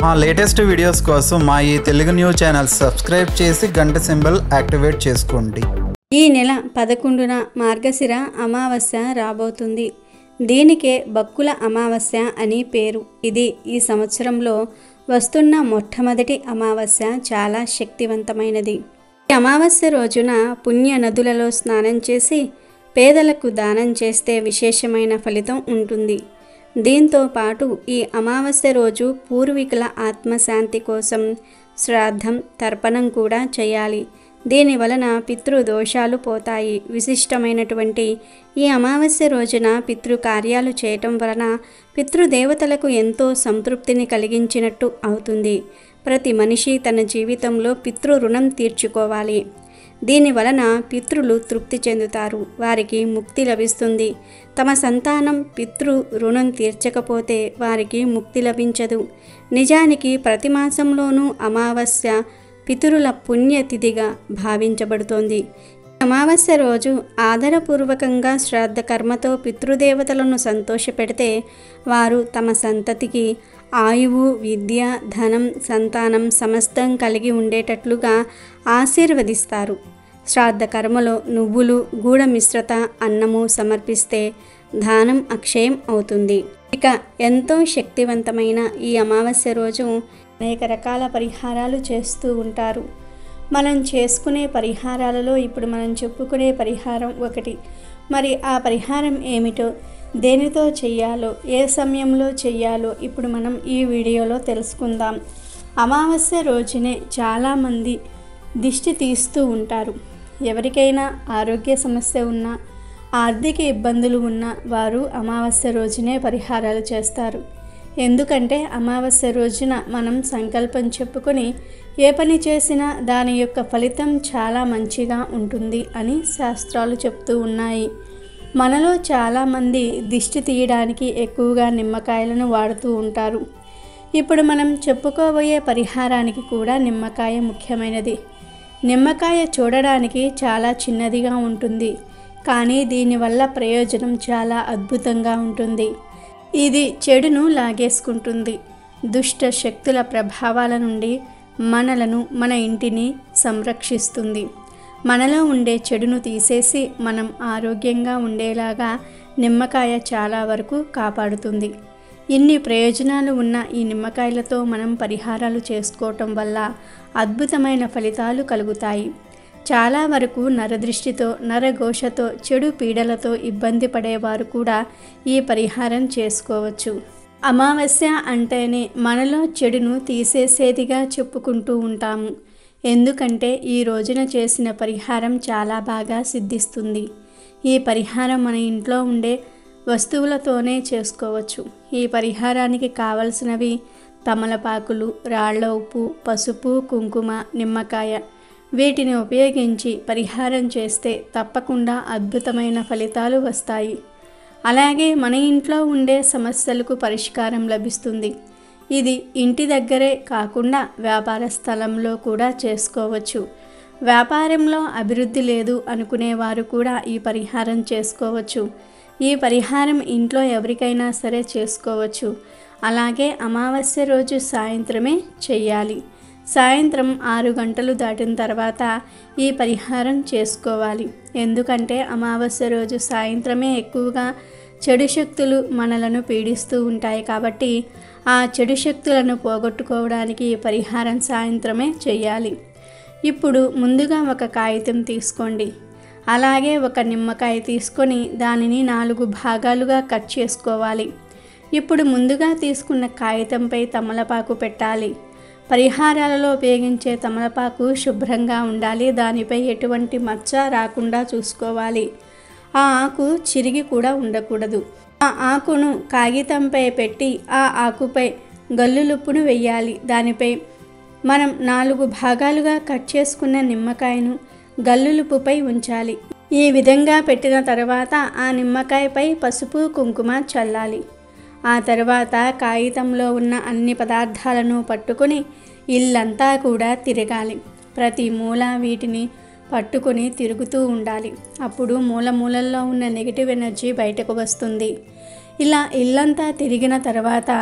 మా latest videos కోసం మా ఈ తెలుగు న్యూస్ ఛానల్ సబ్స్క్రైబ్ చేసి గంట సింబల్ యాక్టివేట్ చేసుకోండి ఈ నెల పదకొండున మార్గశిర అమావాస్య రాబోతుంది దీనికే బక్కుల అమావాస్య అని పేరు ఇది ఈ సంవత్సరంలో వస్తున్న మొట్టమొదటి అమావాస్య చాలా శక్తివంతమైనది ఈ అమావాస్య రోజున పుణ్య నదులలో స్నానం చేసి పేదలకు దానం చేస్తే విశేషమైన ఫలితం ఉంటుంది దీంతో పాటు ఈ అమావాస్య రోజు పూర్వీకుల ఆత్మశాంతి కోసం శ్రాద్ధం తర్పణం కూడా చేయాలి దీని వలన పితృదోషాలు పోతాయి విశిష్టమైనటువంటి ఈ అమావాస్య రోజున పితృ కార్యాలు చేయటం వలన పితృదేవతలకు ఎంతో సంతృప్తిని కలిగించినట్టు అవుతుంది ప్రతి మనిషి తన జీవితంలో పితృ రుణం తీర్చుకోవాలి దీని వలన పితృలు తృప్తి చెందుతారు వారికి ముక్తి లభిస్తుంది తమ సంతానం పితృ రుణం తీర్చకపోతే వారికి ముక్తి లభించదు నిజానికి ప్రతి మాసంలోనూ అమావాస్య పితరుల పుణ్యతిథిగా భావించబడుతోంది అమావాస్య రోజు ఆదరపూర్వకంగా శ్రాద్ధ కర్మతో పితృదేవతలను సంతోషపెడితే వారు తమ సంతతికి ఆయువు విద్య ధనం సంతానం సమస్తం కలిగి ఉండేటట్లుగా ఆశీర్వదిస్తారు శ్రాద్ధ కర్మలో నువ్వులు గూఢ మిశ్రత అన్నము సమర్పిస్తే దానం అక్షయం అవుతుంది ఇక ఎంతో శక్తివంతమైన ఈ అమావాస్య రోజు అనేక రకాల పరిహారాలు చేస్తూ ఉంటారు మనం చేసుకునే పరిహారాలలో ఇప్పుడు మనం చెప్పుకునే పరిహారం ఒకటి మరి ఆ పరిహారం ఏమిటో దేనితో చెయ్యాలో ఏ సమయంలో చెయ్యాలో ఇప్పుడు మనం ఈ వీడియోలో తెలుసుకుందాం అమావాస్య రోజునే చాలామంది దిష్టి తీస్తూ ఉంటారు ఎవరికైనా ఆరోగ్య సమస్య ఉన్నా ఆర్థిక ఇబ్బందులు ఉన్న వారు అమావాస్య రోజునే పరిహారాలు చేస్తారు ఎందుకంటే అమావాస్య రోజున మనం సంకల్పం చెప్పుకొని ఏ పని చేసినా దాని యొక్క ఫలితం చాలా మంచిగా ఉంటుంది అని శాస్త్రాలు చెప్తూ ఉన్నాయి మనలో చాలామంది దిష్టి తీయడానికి ఎక్కువగా నిమ్మకాయలను వాడుతూ ఉంటారు ఇప్పుడు మనం చెప్పుకోబోయే పరిహారానికి కూడా నిమ్మకాయ ముఖ్యమైనది నిమ్మకాయ చూడడానికి చాలా చిన్నదిగా ఉంటుంది కానీ దీనివల్ల ప్రయోజనం చాలా అద్భుతంగా ఉంటుంది ఇది చెడును లాగేసుకుంటుంది దుష్ట శక్తుల ప్రభావాల నుండి మనలను మన ఇంటిని సంరక్షిస్తుంది మనలో ఉండే చెడును తీసేసి మనం ఆరోగ్యంగా ఉండేలాగా నిమ్మకాయ చాలా వరకు కాపాడుతుంది ఇన్ని ప్రయోజనాలు ఉన్న ఈ నిమ్మకాయలతో మనం పరిహారాలు చేసుకోవటం వల్ల అద్భుతమైన ఫలితాలు కలుగుతాయి చాలా వరకు నరదృష్టితో నరఘోషతో చెడు పీడలతో ఇబ్బంది పడేవారు కూడా ఈ పరిహారం చేసుకోవచ్చు అమావాస్య అంటేనే మనలో చెడును తీసేసేదిగా చెప్పుకుంటూ ఉంటాము ఎందుకంటే ఈ రోజున చేసిన పరిహారం చాలా బాగా సిద్ధిస్తుంది ఈ పరిహారం మన ఇంట్లో ఉండే వస్తువులతోనే చేసుకోవచ్చు ఈ పరిహారానికి కావలసినవి తమలపాకులు రాళ్ల ఉప్పు పసుపు కుంకుమ నిమ్మకాయ వీటిని ఉపయోగించి పరిహారం చేస్తే తప్పకుండా అద్భుతమైన ఫలితాలు వస్తాయి అలాగే మన ఇంట్లో ఉండే సమస్యలకు పరిష్కారం లభిస్తుంది ఇది ఇంటి దగ్గరే కాకుండా వ్యాపార స్థలంలో కూడా చేసుకోవచ్చు వ్యాపారంలో అభివృద్ధి లేదు అనుకునేవారు కూడా ఈ పరిహారం చేసుకోవచ్చు ఈ పరిహారం ఇంట్లో ఎవరికైనా సరే చేసుకోవచ్చు అలాగే అమావాస్య రోజు సాయంత్రమే చెయ్యాలి సాయంత్రం ఆరు గంటలు దాటిన తర్వాత ఈ పరిహారం చేసుకోవాలి ఎందుకంటే అమావాస్య రోజు సాయంత్రమే ఎక్కువగా చెడు శక్తులు మనలను పీడిస్తూ ఉంటాయి కాబట్టి ఆ చెడు శక్తులను పోగొట్టుకోవడానికి ఈ పరిహారం సాయంత్రమే చేయాలి ఇప్పుడు ముందుగా ఒక కాగితం తీసుకోండి అలాగే ఒక నిమ్మకాయ తీసుకొని దానిని నాలుగు భాగాలుగా కట్ చేసుకోవాలి ఇప్పుడు ముందుగా తీసుకున్న కాగితంపై తమలపాకు పెట్టాలి పరిహారాలలో ఉపయోగించే తమలపాకు శుభ్రంగా ఉండాలి దానిపై ఎటువంటి మచ్చ రాకుండా చూసుకోవాలి ఆ ఆకు చిరిగి కూడా ఉండకూడదు ఆ ఆకును కాగితంపై పెట్టి ఆ ఆకుపై గల్లులుప్పును వెయ్యాలి దానిపై మనం నాలుగు భాగాలుగా కట్ చేసుకున్న నిమ్మకాయను గల్లులుపుపై ఉంచాలి ఈ విధంగా పెట్టిన తర్వాత ఆ నిమ్మకాయపై పసుపు కుంకుమ చల్లాలి ఆ తర్వాత కాగితంలో ఉన్న అన్ని పదార్థాలను పట్టుకొని ఇల్లంతా కూడా తిరగాలి ప్రతి మూల వీటిని పట్టుకొని తిరుగుతూ ఉండాలి అప్పుడు మూల మూలల్లో ఉన్న నెగిటివ్ ఎనర్జీ బయటకు వస్తుంది ఇలా ఇల్లంతా తిరిగిన తర్వాత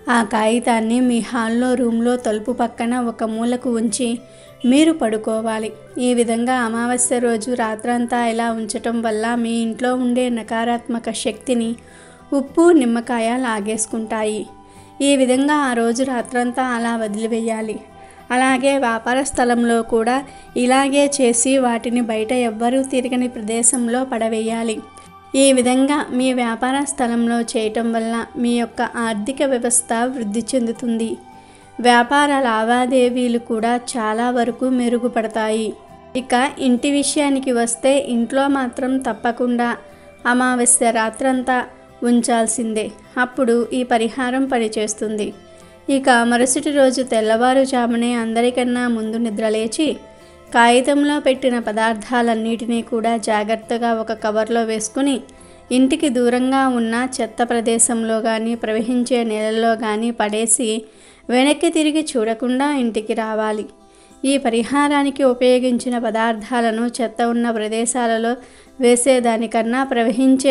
ఆ కాగితాన్ని మీ హాల్లో రూమ్లో తలుపు పక్కన ఒక మూలకు ఉంచి మీరు పడుకోవాలి ఈ విధంగా అమావాస్య రోజు రాత్రంతా ఇలా ఉంచటం వల్ల మీ ఇంట్లో ఉండే నకారాత్మక శక్తిని ఉప్పు నిమ్మకాయ లాగేసుకుంటాయి ఈ విధంగా ఆ రోజు రాత్రంతా అలా వదిలివేయాలి అలాగే వ్యాపార స్థలంలో కూడా ఇలాగే చేసి వాటిని బయట ఎవ్వరూ తిరగని ప్రదేశంలో పడవేయాలి ఈ విధంగా మీ వ్యాపార స్థలంలో చేయటం వల్ల మీ యొక్క ఆర్థిక వ్యవస్థ వృద్ధి చెందుతుంది వ్యాపార లావాదేవీలు కూడా చాలా వరకు మెరుగుపడతాయి ఇక ఇంటి విషయానికి వస్తే ఇంట్లో మాత్రం తప్పకుండా అమావాస్య రాత్రంతా ఉంచాల్సిందే అప్పుడు ఈ పరిహారం పనిచేస్తుంది ఇక మరుసటి రోజు తెల్లవారుజామునే అందరికన్నా ముందు నిద్రలేచి కాగితంలో పెట్టిన పదార్థాలన్నిటినీ కూడా జాగ్రత్తగా ఒక కవర్లో వేసుకుని ఇంటికి దూరంగా ఉన్న చెత్త ప్రదేశంలో కానీ ప్రవహించే నీళ్ళల్లో కానీ పడేసి వెనక్కి తిరిగి చూడకుండా ఇంటికి రావాలి ఈ పరిహారానికి ఉపయోగించిన పదార్థాలను చెత్త ఉన్న ప్రదేశాలలో వేసేదానికన్నా ప్రవహించే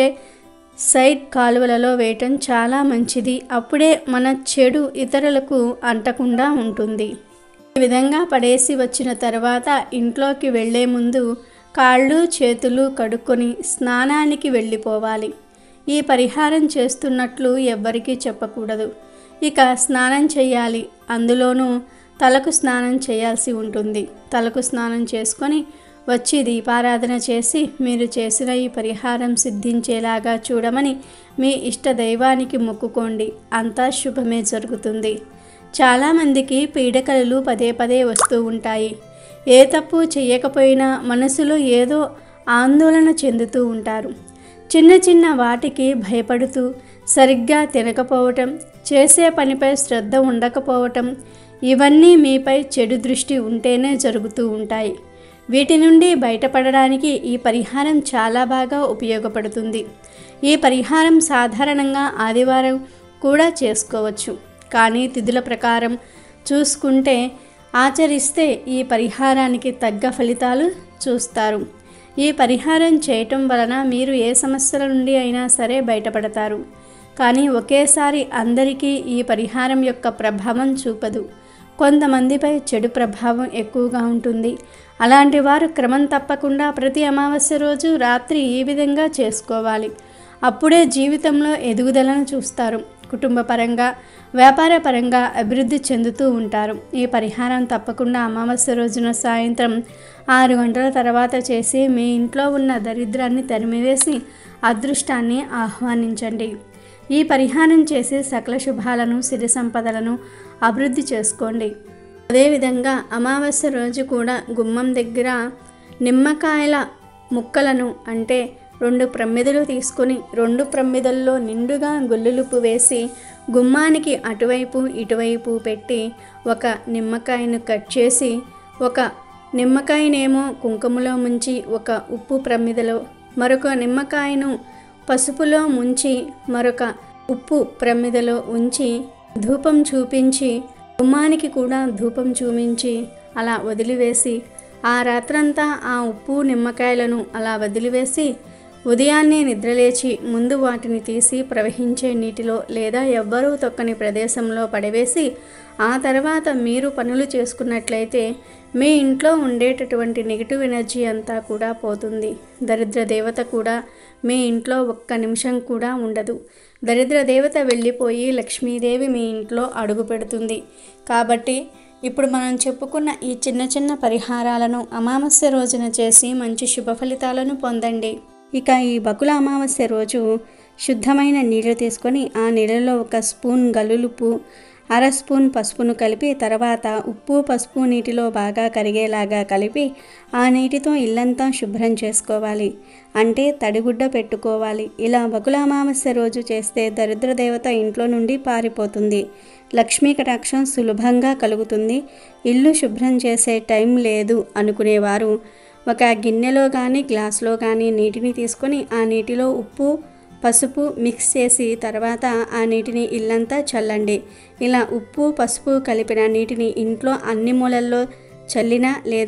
సైడ్ కాలువలలో వేయటం చాలా మంచిది అప్పుడే మన చెడు ఇతరులకు అంటకుండా ఉంటుంది ఈ విధంగా పడేసి వచ్చిన తర్వాత ఇంట్లోకి వెళ్ళే ముందు కాళ్ళు చేతులు కడుక్కొని స్నానానికి వెళ్ళిపోవాలి ఈ పరిహారం చేస్తున్నట్లు ఎవ్వరికీ చెప్పకూడదు ఇక స్నానం చేయాలి అందులోనూ తలకు స్నానం చేయాల్సి ఉంటుంది తలకు స్నానం చేసుకొని వచ్చి దీపారాధన చేసి మీరు చేసిన ఈ పరిహారం సిద్ధించేలాగా చూడమని మీ ఇష్ట దైవానికి మొక్కుకోండి అంతా శుభమే జరుగుతుంది చాలామందికి పీడకలలు పదే పదే వస్తూ ఉంటాయి ఏ తప్పు చేయకపోయినా మనసులో ఏదో ఆందోళన చెందుతూ ఉంటారు చిన్న చిన్న వాటికి భయపడుతూ సరిగ్గా తినకపోవటం చేసే పనిపై శ్రద్ధ ఉండకపోవటం ఇవన్నీ మీపై చెడు దృష్టి ఉంటేనే జరుగుతూ ఉంటాయి వీటి నుండి బయటపడడానికి ఈ పరిహారం చాలా బాగా ఉపయోగపడుతుంది ఈ పరిహారం సాధారణంగా ఆదివారం కూడా చేసుకోవచ్చు కానీ తిథుల ప్రకారం చూసుకుంటే ఆచరిస్తే ఈ పరిహారానికి తగ్గ ఫలితాలు చూస్తారు ఈ పరిహారం చేయటం వలన మీరు ఏ సమస్యల నుండి అయినా సరే బయటపడతారు కానీ ఒకేసారి అందరికీ ఈ పరిహారం యొక్క ప్రభావం చూపదు కొంతమందిపై చెడు ప్రభావం ఎక్కువగా ఉంటుంది అలాంటి వారు క్రమం తప్పకుండా ప్రతి అమావాస్య రోజు రాత్రి ఈ విధంగా చేసుకోవాలి అప్పుడే జీవితంలో ఎదుగుదలను చూస్తారు కుటుంబ పరంగా వ్యాపార పరంగా అభివృద్ధి చెందుతూ ఉంటారు ఈ పరిహారం తప్పకుండా అమావాస్య రోజున సాయంత్రం ఆరు గంటల తర్వాత చేసి మీ ఇంట్లో ఉన్న దరిద్రాన్ని తరిమివేసి అదృష్టాన్ని ఆహ్వానించండి ఈ పరిహారం చేసి సకల శుభాలను సిరి సంపదలను అభివృద్ధి చేసుకోండి అదేవిధంగా అమావాస్య రోజు కూడా గుమ్మం దగ్గర నిమ్మకాయల ముక్కలను అంటే రెండు ప్రమ్మిదలు తీసుకొని రెండు ప్రమ్మిదల్లో నిండుగా గుల్లులుపు వేసి గుమ్మానికి అటువైపు ఇటువైపు పెట్టి ఒక నిమ్మకాయను కట్ చేసి ఒక నిమ్మకాయనేమో కుంకుమలో ముంచి ఒక ఉప్పు ప్రమ్మిదలో మరొక నిమ్మకాయను పసుపులో ముంచి మరొక ఉప్పు ప్రమిదలో ఉంచి ధూపం చూపించి గుమ్మానికి కూడా ధూపం చూపించి అలా వదిలివేసి ఆ రాత్రంతా ఆ ఉప్పు నిమ్మకాయలను అలా వదిలివేసి ఉదయాన్నే నిద్రలేచి ముందు వాటిని తీసి ప్రవహించే నీటిలో లేదా ఎవ్వరూ తొక్కని ప్రదేశంలో పడవేసి ఆ తర్వాత మీరు పనులు చేసుకున్నట్లయితే మీ ఇంట్లో ఉండేటటువంటి నెగిటివ్ ఎనర్జీ అంతా కూడా పోతుంది దరిద్ర దేవత కూడా మీ ఇంట్లో ఒక్క నిమిషం కూడా ఉండదు దరిద్ర దేవత వెళ్ళిపోయి లక్ష్మీదేవి మీ ఇంట్లో అడుగు పెడుతుంది కాబట్టి ఇప్పుడు మనం చెప్పుకున్న ఈ చిన్న చిన్న పరిహారాలను అమావాస్య రోజున చేసి మంచి శుభ ఫలితాలను పొందండి ఇక ఈ బకుల అమావాస్య రోజు శుద్ధమైన నీళ్ళు తీసుకొని ఆ నీళ్ళలో ఒక స్పూన్ గల్లులుపు అర స్పూన్ పసుపును కలిపి తర్వాత ఉప్పు పసుపు నీటిలో బాగా కరిగేలాగా కలిపి ఆ నీటితో ఇల్లంతా శుభ్రం చేసుకోవాలి అంటే తడిగుడ్డ పెట్టుకోవాలి ఇలా బకుల అమావాస్య రోజు చేస్తే దరిద్ర దేవత ఇంట్లో నుండి పారిపోతుంది లక్ష్మీ కటాక్షం సులభంగా కలుగుతుంది ఇల్లు శుభ్రం చేసే టైం లేదు అనుకునేవారు ఒక గిన్నెలో కానీ గ్లాసులో కానీ నీటిని తీసుకొని ఆ నీటిలో ఉప్పు పసుపు మిక్స్ చేసి తర్వాత ఆ నీటిని ఇల్లంతా చల్లండి ఇలా ఉప్పు పసుపు కలిపిన నీటిని ఇంట్లో అన్ని మూలల్లో చల్లినా లేదా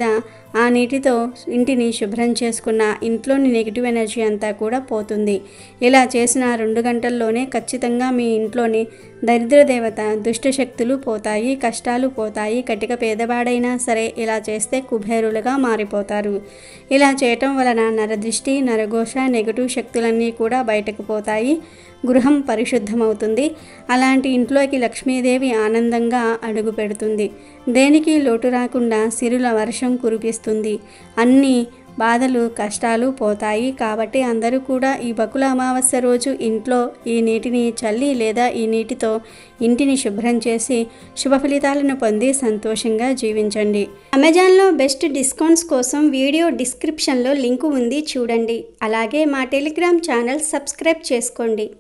ఆ నీటితో ఇంటిని శుభ్రం చేసుకున్న ఇంట్లోని నెగిటివ్ ఎనర్జీ అంతా కూడా పోతుంది ఇలా చేసిన రెండు గంటల్లోనే ఖచ్చితంగా మీ ఇంట్లోని దరిద్ర దేవత దుష్ట శక్తులు పోతాయి కష్టాలు పోతాయి కటిక పేదవాడైనా సరే ఇలా చేస్తే కుబేరులుగా మారిపోతారు ఇలా చేయటం వలన నరదృష్టి నరఘోష నెగటివ్ శక్తులన్నీ కూడా బయటకు పోతాయి గృహం పరిశుద్ధమవుతుంది అలాంటి ఇంట్లోకి లక్ష్మీదేవి ఆనందంగా అడుగు పెడుతుంది దేనికి లోటు రాకుండా సిరుల వర్షం కురిపిస్తుంది అన్ని బాధలు కష్టాలు పోతాయి కాబట్టి అందరూ కూడా ఈ బకుల అమావాస్య రోజు ఇంట్లో ఈ నీటిని చల్లి లేదా ఈ నీటితో ఇంటిని శుభ్రం చేసి శుభ ఫలితాలను పొంది సంతోషంగా జీవించండి అమెజాన్లో బెస్ట్ డిస్కౌంట్స్ కోసం వీడియో డిస్క్రిప్షన్లో లింకు ఉంది చూడండి అలాగే మా టెలిగ్రామ్ ఛానల్ సబ్స్క్రైబ్ చేసుకోండి